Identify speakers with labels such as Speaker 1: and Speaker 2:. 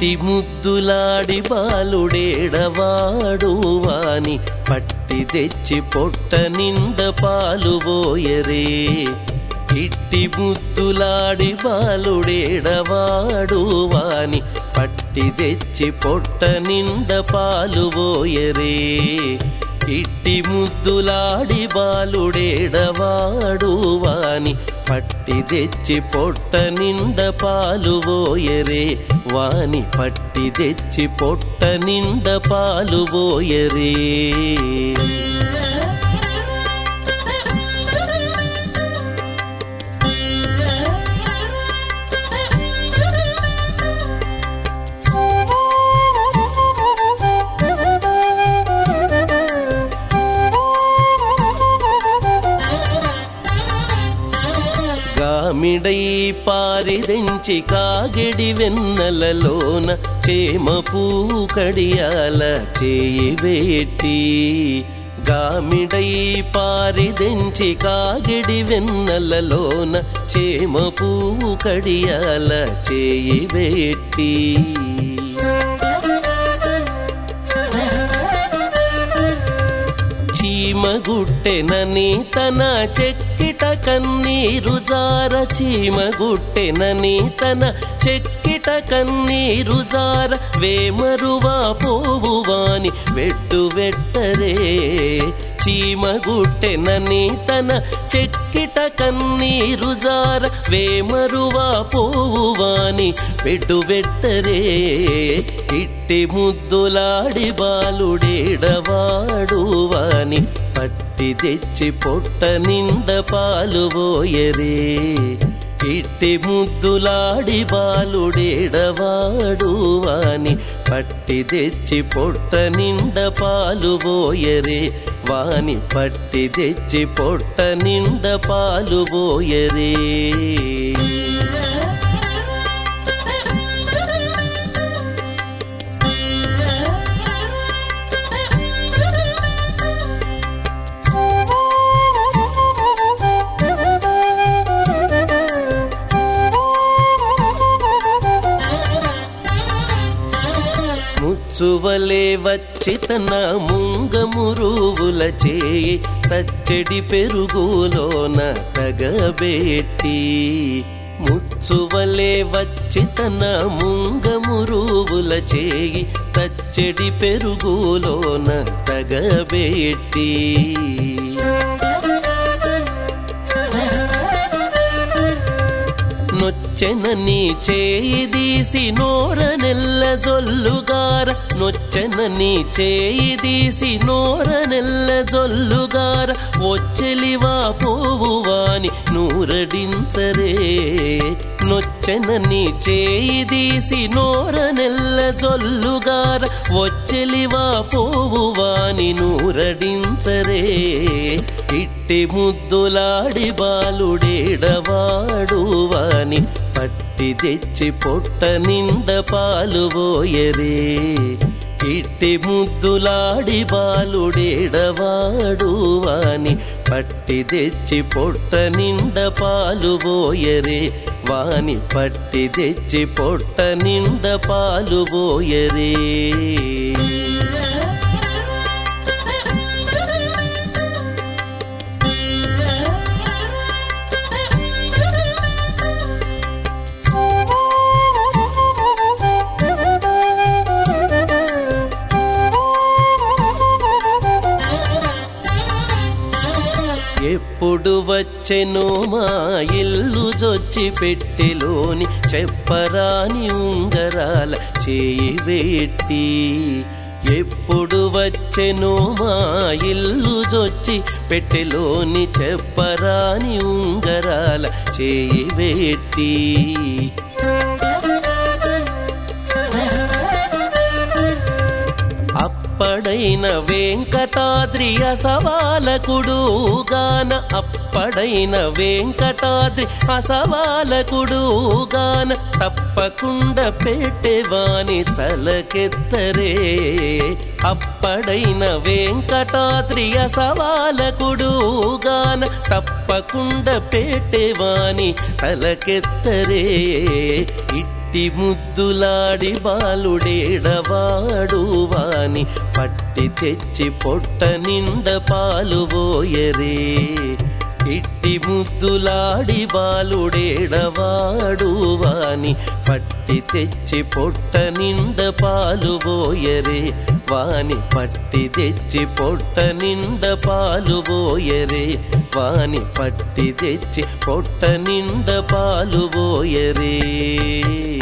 Speaker 1: ఇట్టి ముద్దులాడి బాలుడేడవాడు వాని పట్టి తెచ్చి పొట్ట నిండ పాలు పోయరే ఇట్టి ముద్దులాడి బాలుడేడవాడు వాని పట్టి తెచ్చి పొట్ట నిండ పాలు పోయరే ఇట్టి ముద్దులాడి బాలుడేడవాడు వాని పట్టి తెచ్చి పొట్ట నిండ పాలు పోయరే వాని పట్టి తెచ్చి పొట్ట నిండ పాలు పోయరే గామిడై పారిదెంచి కాగిడి వెన్నెలలోన చేమ పువ్వు కడియాల చేయి వేట్టి గామిడై పారిదెంచి కాగిడి వెన్నెలలోన చేమ పువ్వు కడియాల చేయి వేట్టి చీమగుట్టెనని తన చెక్కిట కన్నీరు జార చీమగుట్టెనని తన చెక్కిట కన్నీరు జార వేమరువా పోవువాని వెట్టు వెట్టరే చీమగుట్టెనని తన చెక్కిట కన్నీరు జార వేమరువా పోవువాని వెట్టు వెట్టరే ఇట్టి ముద్దులాడి బాలుడేడవాడు వాని పట్టి తెచ్చి పొట్ట నిండ పాలు పోయరే ఇట్టి ముద్దులాడి బాలుడేడవాడు వాని పట్టి తెచ్చి పొట్ట నిండ పాలు పోయరే వాని పట్టి తెచ్చి పొట్ట నిండ పాలు పోయరే ముచ్చువలే వచ్చి తన ముంగమురువుల చేయి తచ్చడి పెరుగులోన తగబెట్టి ముచ్చువలే వచ్చి తన ముంగమురువుల చేయి తచ్చడి పెరుగులోన తగబెట్టి నొచ్చెనని చేయి దీసి నోర నెల్ల జొల్లుగార నొచ్చెనని చేయి దీసి నోర నెల్ల జొల్లుగార వచ్చెలివా పోవువాని నూరడించరే నొచ్చెనని చేయి దీసి నోర నెల్ల జొల్లుగార వచ్చెలివా పోవువాని నూరడించరే ఇట్టి ముద్దులాడి బాలుడేడవాడు వాని పట్టి తెచ్చి పొట్ట నిండ పాలు పోయరే ఇట్టి ముద్దులాడి బాలుడేడవాడు వాని పట్టి తెచ్చి పొట్ట నిండ పాలు పోయరే వాని పట్టి తెచ్చి పొట్ట నిండ పాలు పోయరే ఎప్పుడు వచ్చెనో మా ఇల్లు జొచ్చి పెట్టెలోని చెప్పరాని ఉంగరాల చేయి వేట్టి ఎప్పుడు వచ్చెనో మా ఇల్లు జొచ్చి పెట్టెలోని చెప్పరాని ఉంగరాల చేయి వేట్టి అప్పడైన వెంకటాద్రి అసవాలకుడు గాన అప్పడైన వెంకటాద్రి అసవాలకుడు గాన తప్పకుండా పెట్టేవాని తలకెత్తరే అప్పడైన వెంకటాద్రి అసవాలకుడు గాన తప్పకుండా పెట్టేవాని తలకెత్తరే ఇట్టి ఇట్టి ముద్దులాడి బాలుడేడవాడు వాని పట్టి తెచ్చి పొట్ట నిండ పాలు పోయరే ఇట్టి ముద్దులాడి బాలుడేడవాడు వాని పట్టి తెచ్చి పొట్ట నిండ పాలు పోయరే వాని పట్టి తెచ్చి పొట్ట నిండ పాలు పోయరే వాని పట్టి తెచ్చి పొట్ట నిండ పాలు పోయరే